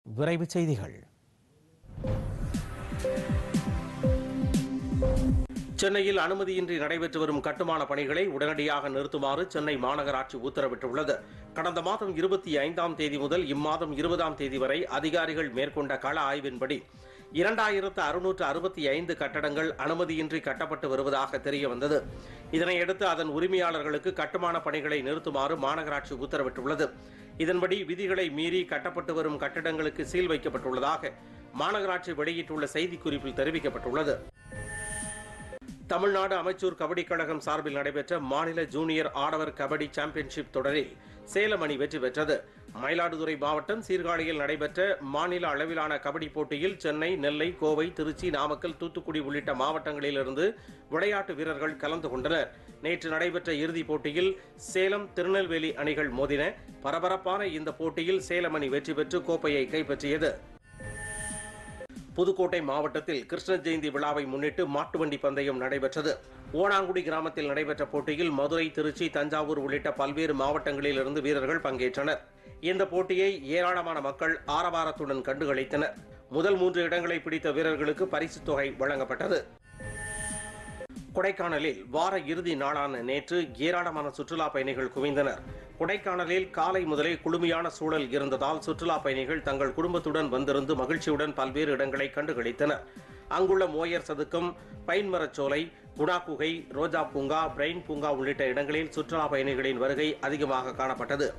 விரைவுச் செய்திகள் சென்னையில் அனுமதியின்றி நடைபெற்று வரும் கட்டுமான பணிகளை உடனடியாக நிறுத்துமாறு சென்னை மாநகராட்சி உத்தரவிட்டுள்ளது கடந்த மாதம் இருபத்தி ஐந்தாம் தேதி முதல் இம்மாதம் இருபதாம் தேதி வரை அதிகாரிகள் மேற்கொண்ட கள ஆய்வின்படி இரண்டாயிரத்து அறுநூற்று அறுபத்தி ஐந்து கட்டடங்கள் அனுமதியின்றி கட்டப்பட்டு வருவதாக தெரிய வந்தது இதனையடுத்து அதன் உரிமையாளர்களுக்கு கட்டுமான பணிகளை நிறுத்துமாறு மாநகராட்சி உத்தரவிட்டுள்ளது இதன்படி விதிகளை மீறி கட்டப்பட்டு வரும் கட்டடங்களுக்கு சீல் வைக்கப்பட்டுள்ளதாக மாநகராட்சி வெளியிட்டுள்ள செய்திக்குறிப்பில் தெரிவிக்கப்பட்டுள்ளது தமிழ்நாடு அமைச்சூர் கபடி கழகம் சார்பில் நடைபெற்ற மாநில ஜூனியர் ஆடவர் கபடி சாம்பியன்ஷிப் தொடரில் சேலம் அணி வெற்றி பெற்றது மயிலாடுதுறை மாவட்டம் சீர்காழியில் நடைபெற்ற மாநில அளவிலான கபடி போட்டியில் சென்னை நெல்லை கோவை திருச்சி நாமக்கல் தூத்துக்குடி உள்ளிட்ட மாவட்டங்களிலிருந்து விளையாட்டு வீரர்கள் கலந்து கொண்டனர் நேற்று நடைபெற்ற இறுதிப் போட்டியில் சேலம் திருநெல்வேலி அணிகள் மோதின பரபரப்பான இந்த போட்டியில் சேலம் அணி வெற்றி பெற்று கோப்பையை கைப்பற்றியது புதுக்கோட்டை மாவட்டத்தில் கிருஷ்ண ஜெயந்தி விழாவை முன்னிட்டு மாட்டு வண்டி பந்தயம் நடைபெற்றது ஓணாங்குடி கிராமத்தில் நடைபெற்ற போட்டியில் மதுரை திருச்சி தஞ்சாவூர் உள்ளிட்ட பல்வேறு மாவட்டங்களில் இருந்து வீரர்கள் பங்கேற்றனர் இந்த போட்டியை ஏராளமான மக்கள் ஆரவாரத்துடன் கண்டுகளித்தனர் முதல் மூன்று இடங்களை பிடித்த வீரர்களுக்கு பரிசுத் தொகை வழங்கப்பட்டது கொடைக்கானலில் வார இறுதி நாளான நேற்று ஏராளமான சுற்றுலா பயணிகள் குவிந்தனர் கொடைக்கானலில் காலை முதலே குளுமையான சூழல் இருந்ததால் சுற்றுலா பயணிகள் தங்கள் குடும்பத்துடன் வந்திருந்து மகிழ்ச்சியுடன் பல்வேறு இடங்களை கண்டுகளித்தனர் அங்குள்ள மோயர் சதுக்கம் பைன்மரச்சோலை குணா குகை ரோஜா பூங்கா பிரெயின் பூங்கா உள்ளிட்ட இடங்களில் சுற்றுலா பயணிகளின் வருகை அதிகமாக காணப்பட்டது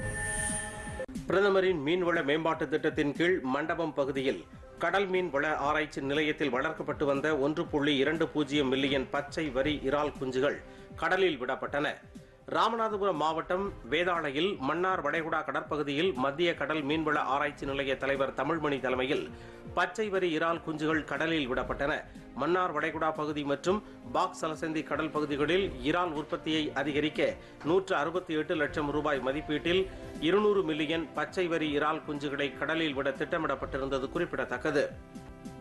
பிரதமரின் மீன்வள மேம்பாட்டு திட்டத்தின் கீழ் மண்டபம் பகுதியில் கடல் மீன் வள ஆராய்ச்சி நிலையத்தில் வளர்க்கப்பட்டு வந்த ஒன்று புள்ளி இரண்டு பூஜ்ஜியம் மில்லியன் பச்சை வரி இறால் குஞ்சுகள் கடலில் விடப்பட்டன ராமநாதபுரம் மாவட்டம் வேதாளையில் மன்னார் வளைகுடா கடற்பகுதியில் மத்திய கடல் மீன்வள ஆராய்ச்சி நிலைய தலைவர் தமிழ்மணி தலைமையில் பச்சை வரி இறால் குஞ்சுகள் கடலில் விடப்பட்டன மன்னார் வளைகுடா பகுதி மற்றும் பாக் சலசந்தி கடல் பகுதிகளில் இறால் உற்பத்தியை அதிகரிக்க நூற்று அறுபத்தி எட்டு லட்சம் ரூபாய் மதிப்பீட்டில் இருநூறு மில்லியன் பச்சை வரி இறால் குஞ்சுகளை கடலில் விட திட்டமிடப்பட்டிருந்தது குறிப்பிடத்தக்கது